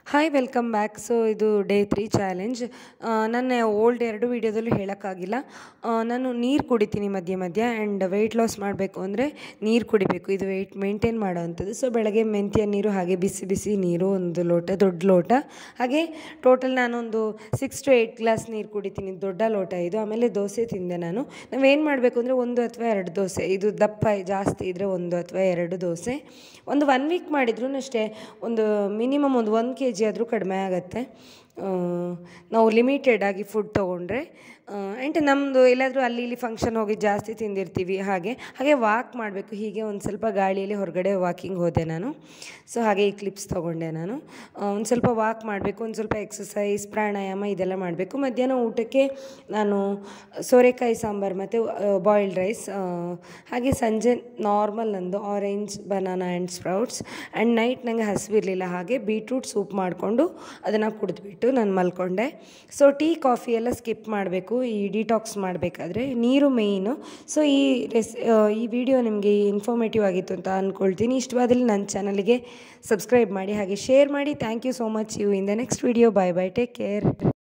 hi welcome back so ಇದು day three challenge ನನ್ನ old ಎರಡು ವೀಡಿಯೋದಲ್ಲೂ ಹೇಳೋಕ್ಕಾಗಿಲ್ಲ ಆ, ನಾನು ನೀರು ಕುಡಿತೀನಿ ಮಧ್ಯೆ ಮಧ್ಯೆ ಆ್ಯಂಡ್ ವೆಯ್ಟ್ ಲಾಸ್ ಮಾಡಬೇಕು ಅಂದರೆ ನೀರು ಕುಡಿಬೇಕು ಇದು ವೆಯ್ಟ್ ಮೇಂಟೈನ್ ಮಾಡೋ ಅಂಥದ್ದು ಸೊ ಬೆಳಗ್ಗೆ ಮೆಂತ್ಯ ನೀರು ಹಾಗೆ ಬಿಸಿ ಬಿಸಿ ನೀರು ಒಂದು ಲೋಟ ದೊಡ್ಡ ಲೋಟ ಹಾಗೆ ಟೋಟಲ್ ನಾನೊಂದು ಸಿಕ್ಸ್ ಟು ಏಯ್ಟ್ ಗ್ಲಾಸ್ ನೀರು ಕುಡಿತೀನಿ ದೊಡ್ಡ ಲೋಟ ಇದು ಆಮೇಲೆ ದೋಸೆ ತಿಂದೆ ನಾನು ನಾವೇನು ಮಾಡಬೇಕು ಅಂದರೆ ಒಂದು ಅಥವಾ ಎರಡು ದೋಸೆ ಇದು ದಪ್ಪ ಜಾಸ್ತಿ ಇದ್ದರೆ ಒಂದು ಅಥವಾ ಎರಡು ದೋಸೆ ಒಂದು ಒನ್ ವೀಕ್ ಮಾಡಿದ್ರೂ ಅಷ್ಟೇ ಒಂದು ಮಿನಿಮಮ್ ಒಂದು ಒಂದು ಕೆ ಜಿ ಆದರೂ ಕಡಿಮೆ ಆಗುತ್ತೆ ಆ, ನಾವು ಲಿಮಿಟೆಡ್ ಆಗಿ ಫುಡ್ ತೊಗೊಂಡ್ರೆ ಆ್ಯಂಡ್ ನಮ್ಮದು ಎಲ್ಲಾದರೂ ಅಲ್ಲಿ ಇಲ್ಲಿ ಫಂಕ್ಷನ್ ಹೋಗಿ ಜಾಸ್ತಿ ತಿಂದಿರ್ತೀವಿ ಹಾಗೆ ಹಾಗೆ ವಾಕ್ ಮಾಡಬೇಕು ಹೀಗೆ ಒಂದು ಸ್ವಲ್ಪ ಗಾಳಿಯಲ್ಲಿ ಹೊರಗಡೆ ವಾಕಿಂಗ್ ಹೋದೆ ನಾನು ಸೊ ಹಾಗೆ ಈ ಕ್ಲಿಪ್ಸ್ ತೊಗೊಂಡೆ ನಾನು ಒಂದು ಸ್ವಲ್ಪ ವಾಕ್ ಮಾಡಬೇಕು ಒಂದು ಸ್ವಲ್ಪ ಎಕ್ಸಸೈಸ್ ಪ್ರಾಣಾಯಾಮ ಇದೆಲ್ಲ ಮಾಡಬೇಕು ಮಧ್ಯಾಹ್ನ ಊಟಕ್ಕೆ ನಾನು ಸೋರೆಕಾಯಿ ಸಾಂಬಾರು ಮತ್ತು ಬಾಯ್ಲ್ಡ್ ರೈಸ್ ಹಾಗೆ ಸಂಜೆ ನಾರ್ಮಲ್ ನಂದು orange banana and sprouts and night ನನಗೆ ಹಸಿವಿರಲಿಲ್ಲ ಹಾಗೆ ಬೀಟ್ರೂಟ್ ಸೂಪ್ ಮಾಡಿಕೊಂಡು ಅದನ್ನು ಕುಡಿದ್ಬಿಟ್ಟು ನಾನು ಮಲ್ಕೊಂಡೆ ಸೊ ಟೀ ಕಾಫಿ ಎಲ್ಲ ಸ್ಕಿಪ್ ಮಾಡಬೇಕು ಈ ಡಿಟಾಕ್ಸ್ ಮಾಡಬೇಕಾದ್ರೆ ನೀರು ಮೇಯ್ನು ಸೊ ಈ ರೆಸ್ ಈ ವಿಡಿಯೋ ನಿಮಗೆ ಇನ್ಫಾರ್ಮೇಟಿವ್ ಆಗಿತ್ತು ಅಂತ ಅಂದ್ಕೊಳ್ತೀನಿ ಇಷ್ಟವಾದಲ್ಲಿ ನನ್ನ ಚಾನಲಿಗೆ ಸಬ್ಸ್ಕ್ರೈಬ್ ಮಾಡಿ ಹಾಗೆ ಶೇರ್ ಮಾಡಿ thank you so much you in the next video bye bye take care